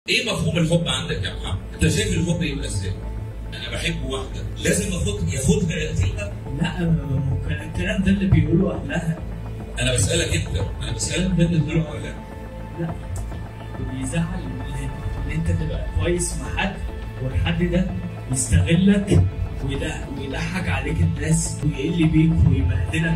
ايه مفهوم الحب عندك يا محمد؟ انت شايف الحب يبقى ازاي؟ انا بحب واحده لازم اخد ياخدها يقتلها لا ما هو الكلام ده اللي بيقوله اهلها انا بسالك انت انا بسالك ده اللي بتقوله ولا لا؟ لا بيزعل ان انت تبقى كويس مع حد والحد ده يستغلك ويضح- ويضحك عليك الناس ويقل بيك ويبهدلك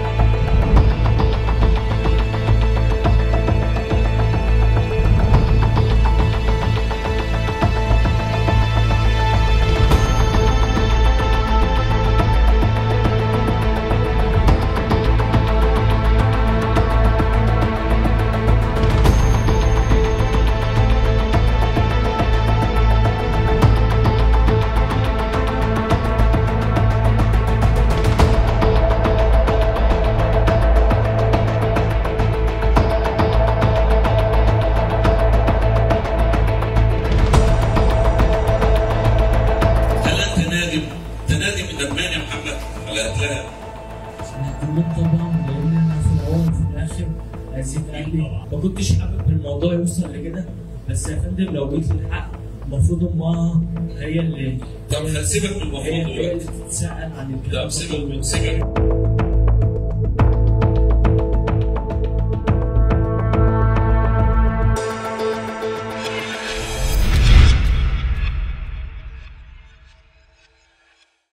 هل انت نادم؟ انت نادم ندمان يا محمد على قتلها؟ ندمان طبعا لان انا في الاول وفي الاخر اذيت قلبي ما كنتش حابب الموضوع يوصل لكده بس يا فندم لو جيت للحق المفروض امها هي اللي طب هنسيبك من المفروض هي هي دلوقتي اللي تتساءل عن الكلام طب سيبك من سيبك